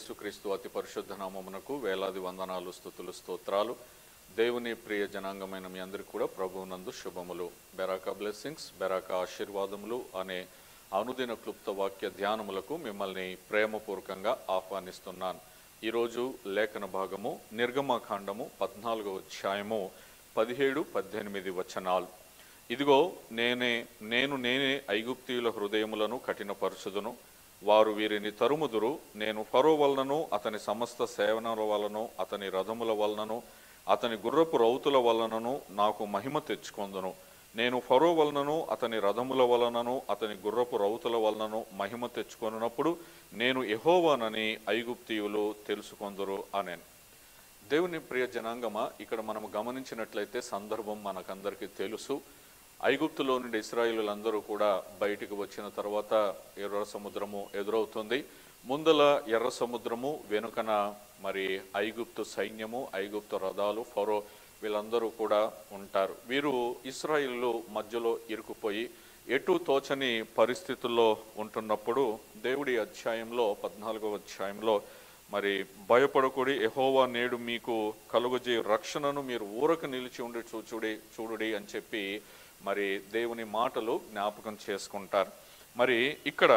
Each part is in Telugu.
యేసుక్రీస్తు అతి పరిశుద్ధ నామమునకు వేలాది వందనాలు స్థుతులు స్తోత్రాలు దేవుని ప్రియ జనాంగమైన మీ అందరికీ కూడా ప్రభువునందు శుభములు బెరాక బ్లెస్సింగ్స్ బెరాక ఆశీర్వాదములు అనే అనుదిన క్లుప్త వాక్య ధ్యానములకు మిమ్మల్ని ప్రేమపూర్వకంగా ఆహ్వానిస్తున్నాను ఈరోజు లేఖన భాగము నిర్గమకాండము పద్నాలుగో అధ్యాయము పదిహేడు పద్దెనిమిది వచనాలు ఇదిగో నేనే నేను నేనే ఐగుప్తీయుల హృదయములను కఠినపరచుదును వారు వీరిని తరుముదురు నేను ఫరో వలనను అతని సమస్త సేవనల వలనను అతని రథముల వలనను అతని గుర్రపు రౌతుల వలనను నాకు మహిమ తెచ్చుకొందును నేను ఫరో వలనను అతని రథముల వలనను అతని గుర్రపు రౌతుల వలనను మహిమ తెచ్చుకొనున్నప్పుడు నేను యెహోవానని ఐగుప్తీయులు తెలుసుకొందురు అనేను దేవుని ప్రియ జనాంగమా ఇక్కడ మనం గమనించినట్లయితే సందర్భం మనకందరికీ తెలుసు ఐగుప్తులో నుండి ఇస్రాయిలులందరూ కూడా బయటికి వచ్చిన తర్వాత ఎర్ర సముద్రము ఎదురవుతుంది ముందల ఎర్ర సముద్రము వెనుకన మరి ఐగుప్తు సైన్యము ఐగుప్తు రథాలు ఫరో వీళ్ళందరూ కూడా ఉంటారు వీరు ఇస్రాయిలు మధ్యలో ఇరుకుపోయి ఎటు తోచని పరిస్థితుల్లో ఉంటున్నప్పుడు దేవుడి అధ్యాయంలో పద్నాలుగో అధ్యాయంలో మరి భయపడకుడి ఎహోవా నేడు మీకు కలుగజే రక్షణను మీరు ఊరక నిలిచి ఉండి చూచుడి చూడుడి అని చెప్పి మరి దేవుని మాటలు జ్ఞాపకం చేసుకుంటారు మరి ఇక్కడ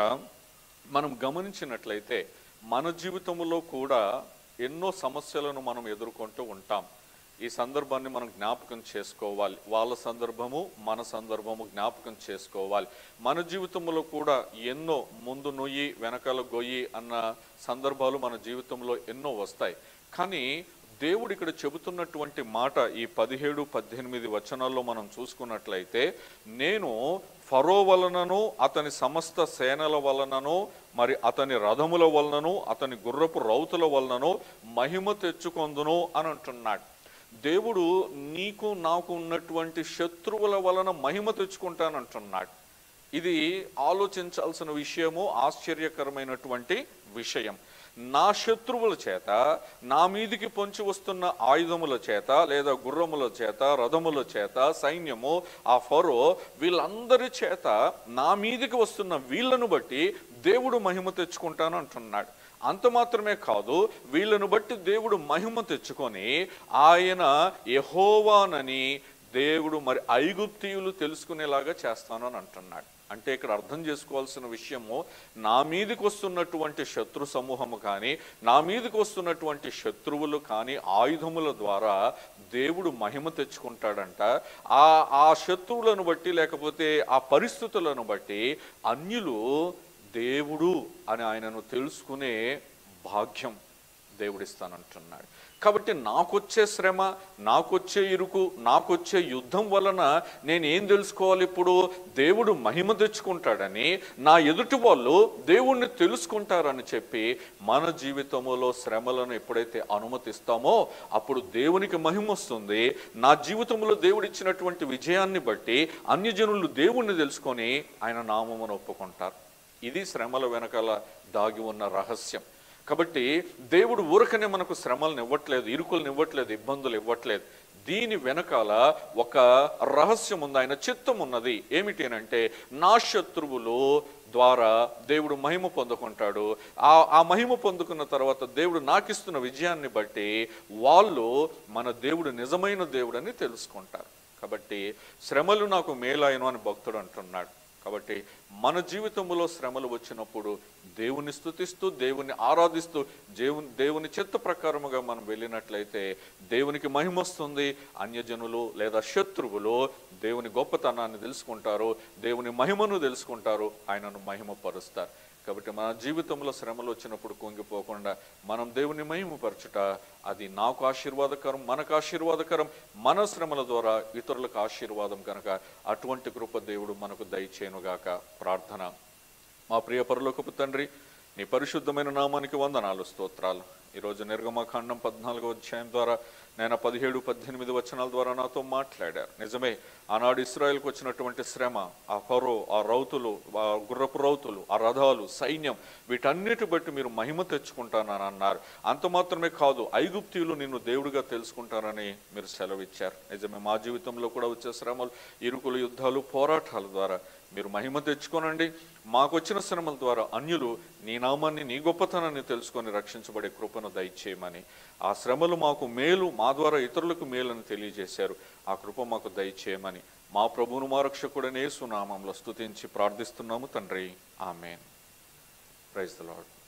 మనం గమనించినట్లయితే మన జీవితంలో కూడా ఎన్నో సమస్యలను మనం ఎదుర్కొంటూ ఉంటాం ఈ సందర్భాన్ని మనం జ్ఞాపకం చేసుకోవాలి వాళ్ళ సందర్భము మన సందర్భము జ్ఞాపకం చేసుకోవాలి మన జీవితంలో కూడా ఎన్నో ముందు నొయ్యి వెనకాల గొయ్యి అన్న సందర్భాలు మన జీవితంలో ఎన్నో వస్తాయి కానీ దేవుడు ఇక్కడ చెబుతున్నటువంటి మాట ఈ పదిహేడు పద్దెనిమిది వచనాల్లో మనం చూసుకున్నట్లయితే నేను ఫరో వలనను అతని సమస్త సేనల వలనను మరి అతని రథముల వలనను అతని గుర్రపు రౌతుల వలనను మహిమ తెచ్చుకొందును అని అంటున్నాడు దేవుడు నీకు నాకు ఉన్నటువంటి శత్రువుల వలన మహిమ తెచ్చుకుంటానంటున్నాడు ఇది ఆలోచించాల్సిన విషయము ఆశ్చర్యకరమైనటువంటి విషయం నా శత్రువుల చేత నా మీదికి పొంచి వస్తున్న ఆయుధముల చేత లేదా గుర్రముల చేత రథముల చేత సైన్యము ఆ ఫరో వీళ్ళందరి చేత నా మీదికి వస్తున్న వీళ్ళను బట్టి దేవుడు మహిమ తెచ్చుకుంటాను అంటున్నాడు అంత మాత్రమే కాదు వీళ్ళను బట్టి దేవుడు మహిమ తెచ్చుకొని ఆయన యహోవానని దేవుడు మరి ఐగుప్తీయులు తెలుసుకునేలాగా చేస్తాను అని అంటున్నాడు అంటే ఇక్కడ అర్థం చేసుకోవాల్సిన విషయము నా మీదకి వస్తున్నటువంటి శత్రు సమూహము కానీ నా మీదకి వస్తున్నటువంటి శత్రువులు కానీ ఆయుధముల ద్వారా దేవుడు మహిమ తెచ్చుకుంటాడంట ఆ ఆ శత్రువులను బట్టి లేకపోతే ఆ పరిస్థితులను బట్టి అన్యులు దేవుడు అని ఆయనను తెలుసుకునే భాగ్యం దేవుడిస్తానంటున్నాడు కాబట్టి నాకొచ్చే శ్రమ నాకొచ్చే ఇరుకు నాకొచ్చే యుద్ధం వలన నేను ఏం తెలుసుకోవాలి ఇప్పుడు దేవుడు మహిమ తెచ్చుకుంటాడని నా ఎదుటి వాళ్ళు దేవుణ్ణి తెలుసుకుంటారని చెప్పి మన జీవితంలో శ్రమలను ఎప్పుడైతే అనుమతిస్తామో అప్పుడు దేవునికి మహిమ వస్తుంది నా జీవితంలో దేవుడిచ్చినటువంటి విజయాన్ని బట్టి అన్యజనులు దేవుణ్ణి తెలుసుకొని ఆయన నామమును ఒప్పుకుంటారు ఇది శ్రమల వెనకాల దాగి ఉన్న రహస్యం కాబట్టి దేవుడు ఊరకనే మనకు శ్రమలను ఇవ్వట్లేదు ఇరుకులను ఇవ్వట్లేదు ఇబ్బందులు ఇవ్వట్లేదు దీని వెనకాల ఒక రహస్యం ఉంది ఆయన చిత్తం ఉన్నది ఏమిటి అంటే నా శత్రువులు ద్వారా దేవుడు మహిమ పొందుకుంటాడు ఆ ఆ మహిమ పొందుకున్న తర్వాత దేవుడు నాకిస్తున్న విజయాన్ని బట్టి వాళ్ళు మన దేవుడు నిజమైన దేవుడని తెలుసుకుంటారు కాబట్టి శ్రమలు నాకు మేలాయను అని భక్తుడు అంటున్నాడు కాబట్టి మన జీవితంలో శ్రమలు వచ్చినప్పుడు దేవుని స్థుతిస్తూ దేవుని ఆరాధిస్తూ దేవుని దేవుని చిత్త ప్రకారముగా మనం వెళ్ళినట్లయితే దేవునికి మహిమ వస్తుంది అన్యజనులు లేదా శత్రువులు దేవుని గొప్పతనాన్ని తెలుసుకుంటారు దేవుని మహిమను తెలుసుకుంటారు ఆయనను మహిమపరుస్తారు కాబట్టి మన జీవితంలో శ్రమలు వచ్చినప్పుడు కుంగిపోకుండా మనం దేవుని మహిమపరచుట అది నాకు ఆశీర్వాదకరం మనకు ఆశీర్వాదకరం మన శ్రమల ద్వారా ఇతరులకు ఆశీర్వాదం కనుక అటువంటి కృప దేవుడు మనకు దయచేనుగాక ప్రార్థన మా ప్రియ పరలోకపు తండ్రి నీ పరిశుద్ధమైన నామానికి వందనాలు స్తోత్రాలు ఈరోజు నిర్గమకాండం పద్నాలుగో అధ్యాయం ద్వారా నేను పదిహేడు పద్దెనిమిది వచనాల ద్వారా నాతో మాట్లాడారు నిజమే ఆనాడు ఇస్రాయల్కి వచ్చినటువంటి శ్రమ ఆ ఫరో ఆ రౌతులు ఆ గుర్రపు రౌతులు ఆ రథాలు సైన్యం వీటన్నిటి బట్టి మీరు మహిమ తెచ్చుకుంటానని అన్నారు అంత మాత్రమే కాదు ఐగుప్తీయులు నిన్ను దేవుడిగా తెలుసుకుంటారని మీరు సెలవిచ్చారు నిజమే మా జీవితంలో కూడా వచ్చే శ్రమలు ఇరుకులు యుద్ధాలు పోరాటాల ద్వారా మీరు మహిమ తెచ్చుకోనండి మాకు వచ్చిన శ్రమల ద్వారా అన్యులు నీ నామాన్ని నీ గొప్పతనాన్ని తెలుసుకొని రక్షించబడే కృపను దయచేయమని ఆ శ్రమలు మాకు మేలు మా ద్వారా ఇతరులకు మేలని తెలియజేశారు ఆ కృప మాకు దయచేయమని మా ప్రభువును మా రక్షకుడనే సునామంలో స్తుతించి ప్రార్థిస్తున్నాము తండ్రి ఆమెన్ ప్రైజ్ ద లార్డ్